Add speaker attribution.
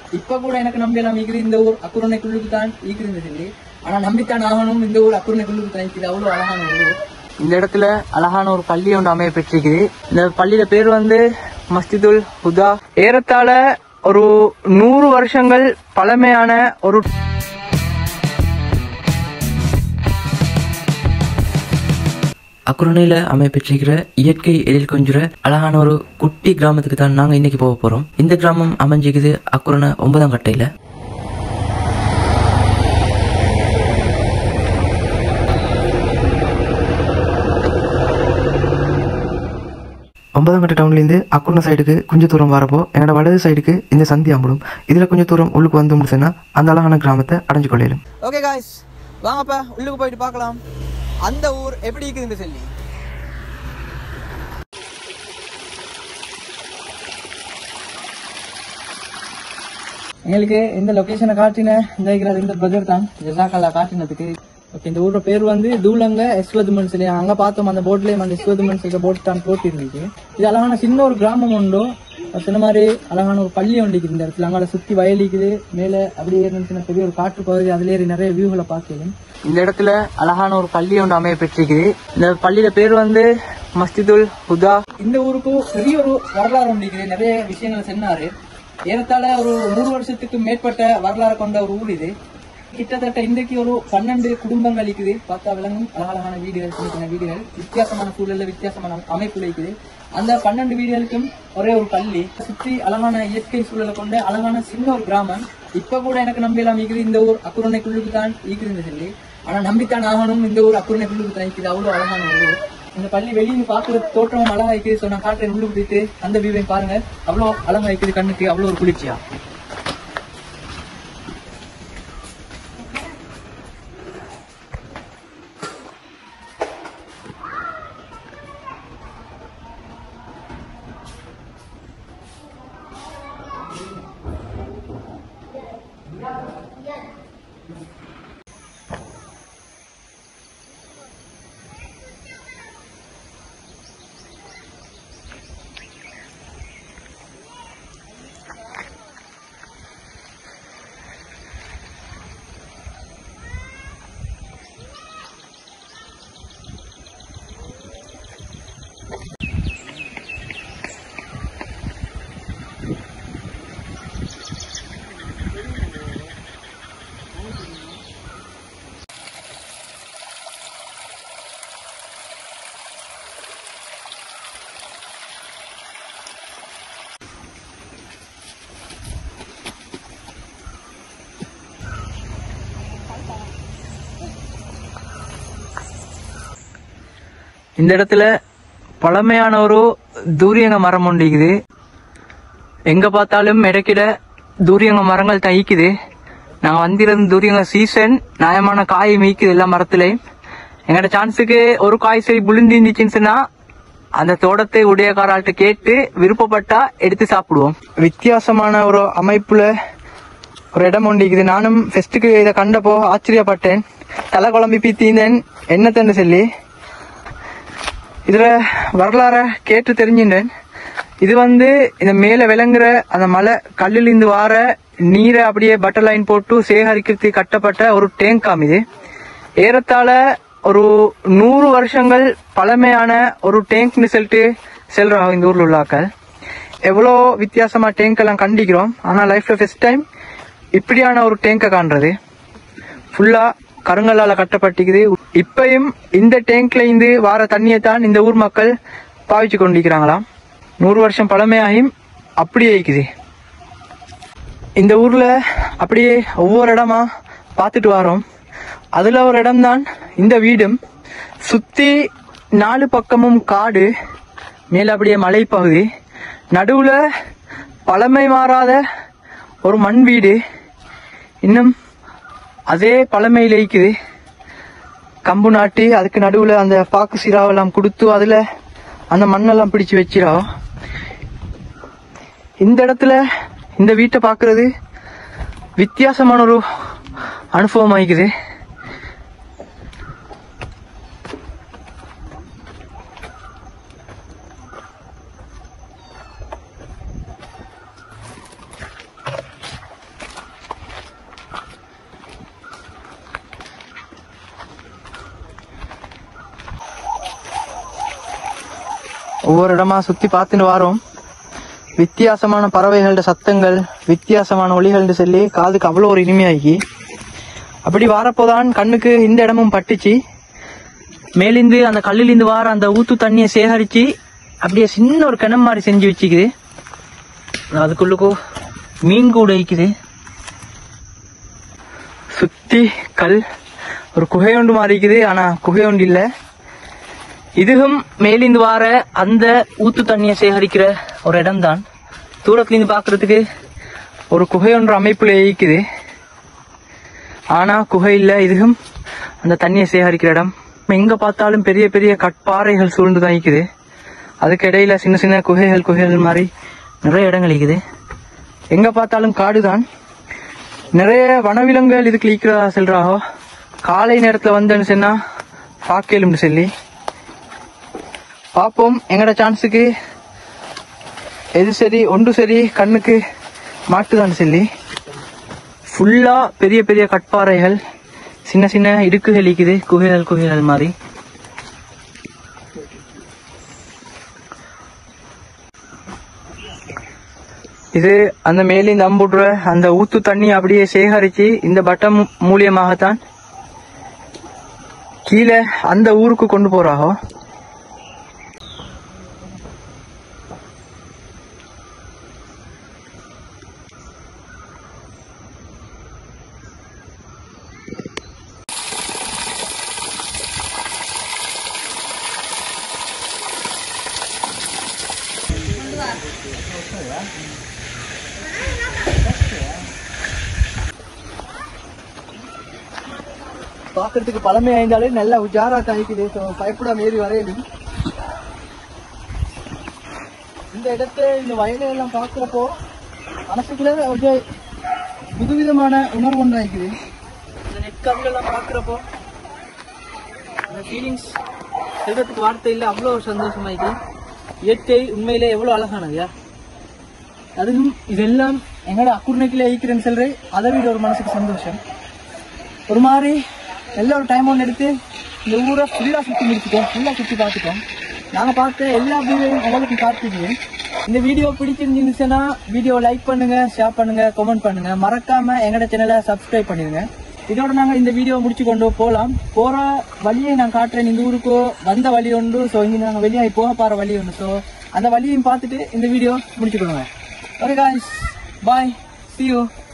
Speaker 1: இப்ப கூட எனக்கு நம்பியெல்லாம் ஈக்குது இந்த ஊர் அக்குரணை குள்ளுக்கு தான் ஈக்குறது சொல்லி ஆனா நம்பித்தான் ஆகணும் இந்த ஊர் அக்குரணை குள்ளுக்கு தான் ஈக்குது அவ்வளவு அழகான ஒரு ஊர் இந்த இடத்துல அழகான ஒரு பள்ளி ஒன்று அமைய பெற்றிருக்குது இந்த பள்ளியில பேர் வந்து மஸ்ஜிதுல் ஹுதா ஏறத்தாழ ஒரு நூறு வருஷங்கள் பழமையான ஒரு
Speaker 2: அக்குரணையில் அமைப்பெற்றிருக்கிற இயற்கை எழில் கொஞ்சுற அழகான ஒரு குட்டி கிராமத்துக்கு தான் நாங்கள் இன்னைக்கு போக போகிறோம் இந்த கிராமம் அமைஞ்சிக்குது அக்குரணை ஒன்பதாம் கட்டையில் ஒன்பதாம் கட்ட டவுன்லேருந்து அக்குரணை சைடுக்கு கொஞ்சம் தூரம் வரப்போ என்னோட வலது சைடுக்கு இந்த சந்தி அம்பிடும் இதில் கொஞ்சம் தூரம் உள்ளுக்கு வந்து முடிச்சுன்னா அந்த அழகான கிராமத்தை அடைஞ்சு கொள்ளையிலும்
Speaker 1: ஓகே காய்ஸ் வாங்கப்பா உள்ளுக்கு போயிட்டு பார்க்கலாம் அந்த ஊர் எப்படி இருக்குதுன்னு சொல்லி எங்களுக்கு இந்த லொகேஷனை காட்டின இந்த இருக்கிற இந்த பிரதர் தான் ஜசாக்கல்லா காட்டினதுக்கு ஓகே இந்த ஊரோட பேர் வந்து தூளங்க எஸ்வதுமன் சொல்லி அங்க பார்த்தோம் அந்த போட்லயும் அந்த எஸ்வதுமன் சொல்லி போட் தான் போட்டு இருந்துச்சு இது அழகான சின்ன ஒரு கிராமம் உண்டோ சொன்ன மாதிரி அழகான ஒரு பள்ளி ஒன்று இருக்குது இந்த இடத்துல அங்கால சுத்தி வயல் இருக்குது மேல அப்படியே இருந்துச்சுன்னா பெரிய ஒரு காற்று பகுதி அதுல ஏறி நிறைய வியூகளை பார்க்கலாம் இந்த இடத்துல அழகான ஒரு பள்ளி ஒன்று அமைய பெற்றிருக்குது இந்த பள்ளியில பேர் வந்து மஸ்ஜிதுல் ஹுதா இந்த ஊருக்கு பெரிய ஒரு வரலாறு ஒன்று இருக்குது நிறைய விஷயங்கள் சொன்னாரு ஏறத்தாழ ஒரு நூறு வருஷத்துக்கு மேற்பட்ட வரலாறு கொண்ட ஒரு ஊர் இது கிட்டத்தட்ட இன்றைக்கு ஒரு பன்னெண்டு குடும்பங்கள் இருக்குது பார்த்தா விளங்கும் அழகழகான வீடுகள் சின்ன சின்ன வீடுகள் வித்தியாசமான சூழல்ல வித்தியாசமான அமைப்புல இருக்குது அந்த பன்னெண்டு வீடுகளுக்கும் ஒரே ஒரு பள்ளி சுற்றி அழகான இயற்கை சூழலை கொண்ட அழகான சின்ன ஒரு கிராமம் இப்ப கூட எனக்கு நம்பியெல்லாம் ஈக்குது இந்த ஊர் அக்குரணை குள்ளுக்கு தான் ஈக்குதுன்னு சொல்லி ஆனா நம்பித்தான் ஆகணும் இந்த ஊர் அக்குரணை குள்ளுக்கு தான் ஈக்குது அவ்வளவு அழகான ஒரு ஊர் இந்த பள்ளி வெளியே பாக்குறது தோற்றமும் அழகா இருக்குது ஸோ நான் காட்டுறேன் உள்ளுக்கு போயிட்டு அந்த வியூவையும் பாருங்க அவ்வளோ அழகா இருக்குது கண்ணுக்கு அவ்வளோ ஒரு குளிர்ச்சியா இந்த இடத்துல பழமையான ஒரு தூரியங்க மரம் ஒன்று இருக்குது எங்க பார்த்தாலும் இடைக்கிட தூரியங்க மரங்கள் தான் ஈக்குது நாங்க வந்திருந்த தூரியங்க சீசன் நியாயமான காய் மீக்குது எல்லா மரத்துலயும் எங்கட சான்ஸுக்கு ஒரு காய் சரி புளிந்து இருந்துச்சுன்னா அந்த தோட்டத்தை உடையக்காரால்கிட்ட கேட்டு விருப்பப்பட்டா எடுத்து சாப்பிடுவோம் வித்தியாசமான ஒரு அமைப்புல ஒரு இடம் ஒன்று இருக்குது நானும் ஃபெஸ்ட்டுக்கு இதை கண்டப்போ ஆச்சரியப்பட்டேன் தலை குழம்பி பீத்தீந்தேன் என்னத்தன்னு சொல்லி இதுல வரலாற கேட்டு தெரிஞ்சின்றேன் இது வந்து இந்த மேல விளங்குற அந்த மலை கல்லிலிருந்து வார நீரை அப்படியே பட்டர் லைன் போட்டு சேகரிக்கிறதுக்கு கட்டப்பட்ட ஒரு டேங்காம் இது ஏறத்தாழ ஒரு நூறு வருஷங்கள் பழமையான ஒரு டேங்க்னு சொல்லிட்டு செல்றாங்க இந்த ஊர்ல உள்ளாக்கள் எவ்வளோ வித்தியாசமா டேங்க் எல்லாம் கண்டிக்கிறோம் ஆனா லைஃப்ல ஃபர்ஸ்ட் டைம் இப்படியான ஒரு டேங்கை காண்றது ஃபுல்லா கருங்கல்லால கட்டப்பட்டிருக்குது இப்பயும் இந்த டேங்க்ல இருந்து வார தண்ணியை தான் இந்த ஊர் மக்கள் பாவிச்சு கொண்டிருக்கிறாங்களாம் நூறு வருஷம் பழமையாகியும் அப்படியே இருக்குது இந்த ஊர்ல அப்படியே ஒவ்வொரு இடமா பார்த்துட்டு வரோம் அதுல ஒரு இடம்தான் இந்த வீடும் சுத்தி நாலு பக்கமும் காடு மேல அப்படியே மலைப்பகுதி நடுவுல பழமை மாறாத ஒரு மண் வீடு இன்னும் அதே பழமையில் இருக்குது கம்பு நாட்டி அதுக்கு நடுவுல அந்த பாக்கு சீராவெல்லாம் கொடுத்து அதுல அந்த மண்ணெல்லாம் பிடிச்சு வச்சிடும் இந்த இடத்துல இந்த வீட்டை பார்க்கிறது வித்தியாசமான ஒரு அனுபவம் ஆயிக்குது ஒவ்வொரு இடமா சுத்தி பார்த்துட்டு வாரோம் வித்தியாசமான பறவைகளோட சத்தங்கள் வித்தியாசமான ஒளிகள்னு சொல்லி காதுக்கு அவ்வளோ ஒரு இனிமையாகி அப்படி வாரப்போதான் கண்ணுக்கு இந்த இடமும் பட்டுச்சு மேலிந்து அந்த கல்லிலிருந்து வார அந்த ஊத்து தண்ணியை சேகரிச்சு அப்படியே சின்ன ஒரு கிணம் மாதிரி செஞ்சு வச்சுக்குது அதுக்குள்ளுக்கோ மீன் கூட இருக்குது சுத்தி கல் ஒரு குகை ஒன்று மாதிரி இருக்குது ஆனா குகை ஒன்று இல்ல இதுவும் மேலிந்து வார அந்த ஊத்து தண்ணியை சேகரிக்கிற ஒரு இடம்தான் தூரத்துல இருந்து பாக்குறதுக்கு ஒரு குகை ஒன்று அமைப்புல இருக்குது ஆனா குகை இல்ல இதுவும் அந்த தண்ணியை சேகரிக்கிற இடம் எங்க பார்த்தாலும் பெரிய பெரிய கட்பாறைகள் சூழ்ந்து தான் இருக்குது அதுக்கு இடையில சின்ன சின்ன குகைகள் குகைகள் மாதிரி நிறைய இடங்கள் இருக்குது எங்க பார்த்தாலும் காடுதான் நிறைய வனவிலங்குகள் இதுக்கு இருக்கிறதா சொல்றாகோ காலை நேரத்துல வந்தேன்னு சொன்னா பார்க்கலும்னு சொல்லி பார்ப்போம் எங்கட சான்ஸுக்கு எது சரி ஒன்று சரி கண்ணுக்கு மாட்டுதான்னு சொல்லி ஃபுல்லா பெரிய பெரிய கட்பாறைகள் சின்ன சின்ன இடுக்குகள் இருக்குது குகைகள் குகைகள் மாதிரி இது அந்த மேலிருந்து அம்புடுற அந்த ஊத்து தண்ணி அப்படியே சேகரிச்சு இந்த பட்டம் மூலியமாகத்தான் கீழே அந்த ஊருக்கு கொண்டு போறாகோ பாக்குறதுக்கு பழமை ஆயிருந்தாலே நல்ல உஜாரா காய்க்குது So, பயப்படாம ஏறி வரையுது இந்த இடத்துல இந்த வயலை எல்லாம் பாக்குறப்போ மனசுக்குள்ள ஒரு புதுவிதமான உணர்வு ஒன்று ஆயிக்குது இந்த நெற்கல்ல எல்லாம் பாக்குறப்போ அந்த ஃபீலிங்ஸ் சொல்றதுக்கு வார்த்தை இல்லை அவ்வளோ ஒரு சந்தோஷமாயிக்கு இயற்கை உண்மையிலே எவ்வளோ அழகானதுயா அதுவும் இதெல்லாம் எங்களோட அக்குர்ணைக்கில் ஈக்கிறேன்னு சொல்றேன் அதை விட ஒரு மனசுக்கு சந்தோஷம் ஒரு மாதிரி எல்லா ஒரு டைம் ஒன்று எடுத்து இந்த ஊரை ஃபுல்லாக சுற்றி முடிச்சிட்டோம் ஃபுல்லாக சுற்றி பார்த்துட்டோம் நாங்கள் பார்த்த எல்லா வீடியோவும் உங்களுக்கு காட்டிடுவோம் இந்த வீடியோ பிடிச்சிருந்துச்சுன்னா வீடியோ லைக் பண்ணுங்க ஷேர் பண்ணுங்க கமெண்ட் பண்ணுங்க மறக்காம எங்களோட சேனலை சப்ஸ்கிரைப் பண்ணிடுங்க இதோட நாங்கள் இந்த வீடியோ முடிச்சு கொண்டு போகலாம் போகிற வழியை நான் காட்டுறேன் இந்த ஊருக்கு வந்த வழி ஒன்று ஸோ இங்கே நாங்கள் வெளியாகி போக போகிற வழி ஒன்று ஸோ அந்த வழியையும் பார்த்துட்டு இந்த வீடியோ முடிச்சுக்கோங்க okay guys bye see you